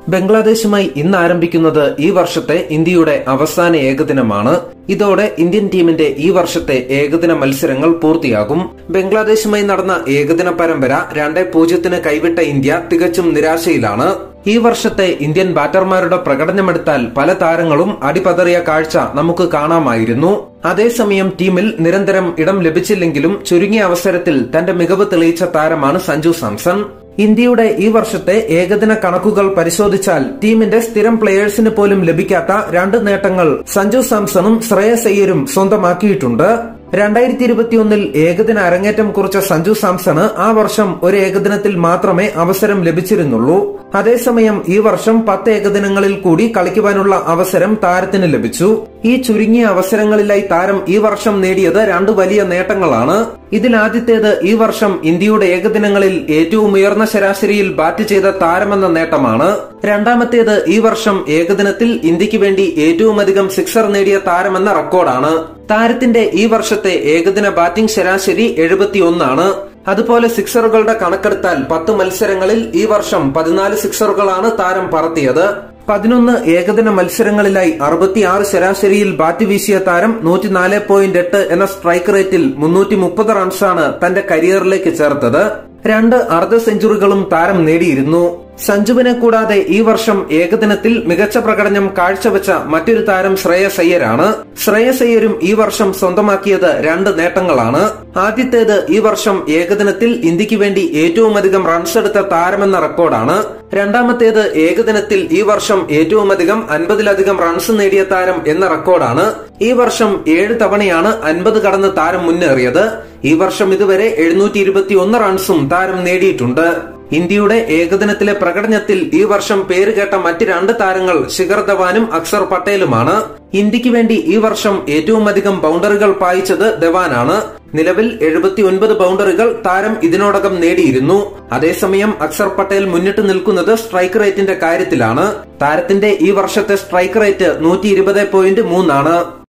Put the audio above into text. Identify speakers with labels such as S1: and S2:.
S1: ബംഗ്ലാദേശുമായി ഇന്ന് ആരംഭിക്കുന്നത് ഈ വർഷത്തെ ഇന്ത്യയുടെ അവസാന ഏകദിനമാണ് ഇതോടെ ഇന്ത്യൻ ടീമിന്റെ ഈ വർഷത്തെ ഏകദിന മത്സരങ്ങൾ പൂർത്തിയാകും ബംഗ്ലാദേശുമായി നടന്ന ഏകദിന പരമ്പര രണ്ടേ പൂജ്യത്തിന് കൈവിട്ട ഇന്ത്യ തികച്ചും നിരാശയിലാണ് ഈ വർഷത്തെ ഇന്ത്യൻ ബാറ്റർമാരുടെ പ്രകടനമെടുത്താൽ പല താരങ്ങളും അടിപതറിയ കാഴ്ച നമുക്ക് കാണാമായിരുന്നു അതേസമയം ടീമിൽ നിരന്തരം ഇടം ലഭിച്ചില്ലെങ്കിലും ചുരുങ്ങിയ അവസരത്തിൽ തന്റെ മികവ് തെളിയിച്ച താരമാണ് സഞ്ജു സാംസൺ ഇന്ത്യയുടെ ഈ വർഷത്തെ ഏകദിന കണക്കുകൾ പരിശോധിച്ചാൽ ടീമിന്റെ സ്ഥിരം പ്ലേയേഴ്സിന് പോലും ലഭിക്കാത്ത രണ്ട് നേട്ടങ്ങൾ സഞ്ജു സാംസണും ശ്രേയസ് അയ്യരും സ്വന്തമാക്കിയിട്ടുണ്ട് രണ്ടായിരത്തി ഇരുപത്തിയൊന്നിൽ ഏകദിന അരങ്ങേറ്റം കുറിച്ച സഞ്ജു സാംസണ് ആ വർഷം ഒരു ഏകദിനത്തിൽ മാത്രമേ അവസരം ലഭിച്ചിരുന്നുള്ളൂ അതേസമയം ഈ വർഷം പത്ത് ഏകദിനങ്ങളിൽ കൂടി കളിക്കുവാനുള്ള അവസരം താരത്തിന് ലഭിച്ചു ഈ ചുരുങ്ങിയ അവസരങ്ങളിലായി താരം ഈ വർഷം നേടിയത് രണ്ട് വലിയ നേട്ടങ്ങളാണ് ഇതിൽ ആദ്യത്തേത് ഈ വർഷം ഇന്ത്യയുടെ ഏകദിനങ്ങളിൽ ഏറ്റവും ഉയർന്ന ശരാശരിയിൽ ബാറ്റ് ചെയ്ത താരമെന്ന നേട്ടമാണ് രണ്ടാമത്തേത് ഈ വർഷം ഏകദിനത്തിൽ ഇന്ത്യക്ക് വേണ്ടി ഏറ്റവും അധികം സിക്സർ നേടിയ താരമെന്ന റെക്കോർഡാണ് താരത്തിന്റെ ഈ വർഷത്തെ ഏകദിന ബാറ്റിംഗ് ശരാശരി എഴുപത്തിയൊന്നാണ് അതുപോലെ സിക്സറുകളുടെ കണക്കെടുത്താൽ പത്ത് മത്സരങ്ങളിൽ ഈ വർഷം പതിനാല് സിക്സറുകളാണ് താരം പറത്തിയത് പതിനൊന്ന് ഏകദിന മത്സരങ്ങളിലായി അറുപത്തിയാറ് ശരാശരിയിൽ ബാറ്റ് വീശിയ താരം നൂറ്റിനാല് പോയിന്റ് എട്ട് എന്ന സ്ട്രൈക്ക് റേറ്റിൽ മുന്നൂറ്റി മുപ്പത് റൺസാണ് തന്റെ കരിയറിലേക്ക് ചേർത്തത് രണ്ട് അർദ്ധ സെഞ്ചുറികളും താരം നേടിയിരുന്നു സഞ്ജുവിനെ കൂടാതെ ഈ വർഷം ഏകദിനത്തിൽ മികച്ച പ്രകടനം കാഴ്ചവെച്ച മറ്റൊരു താരം ശ്രേയസ് അയ്യരാണ് ശ്രേയസ് അയ്യരും ഈ വർഷം സ്വന്തമാക്കിയത് രണ്ട് നേട്ടങ്ങളാണ് ആദ്യത്തേത് ഈ വർഷം ഏകദിനത്തിൽ ഇന്ത്യക്ക് വേണ്ടി ഏറ്റവും അധികം റൺസ് എടുത്ത താരമെന്ന റെക്കോർഡാണ് രണ്ടാമത്തേത് ഏകദിനത്തിൽ ഈ വർഷം ഏറ്റവും അധികം അൻപതിലധികം റൺസ് നേടിയ താരം എന്ന റെക്കോർഡാണ് ഈ വർഷം ഏഴ് തവണയാണ് അൻപത് കടന്ന് താരം മുന്നേറിയത് ഈ വർഷം ഇതുവരെ എഴുന്നൂറ്റി ഇരുപത്തി ഒന്ന് റൺസും താരം നേടിയിട്ടുണ്ട് ഇന്ത്യയുടെ ഏകദിനത്തിലെ പ്രകടനത്തിൽ ഈ വർഷം പേരുകേട്ട മറ്റ് രണ്ട് താരങ്ങൾ ശിഖർ ധവാനും അക്സർ പട്ടേലുമാണ് ഇന്ത്യക്ക് വേണ്ടി ഈ വർഷം ഏറ്റവും അധികം ബൗണ്ടറികൾ പായിച്ചത് ധവാനാണ് നിലവിൽ എഴുപത്തി ഒൻപത് ബൗണ്ടറികൾ താരം ഇതിനോടകം നേടിയിരുന്നു അതേസമയം അക്സർ പട്ടേൽ മുന്നിട്ട് നിൽക്കുന്നത് സ്ട്രൈക്ക് റേറ്റിന്റെ കാര്യത്തിലാണ് താരത്തിന്റെ ഈ വർഷത്തെ സ്ട്രൈക്ക് റേറ്റ് നൂറ്റി ഇരുപത് പോയിന്റ് മൂന്നാണ്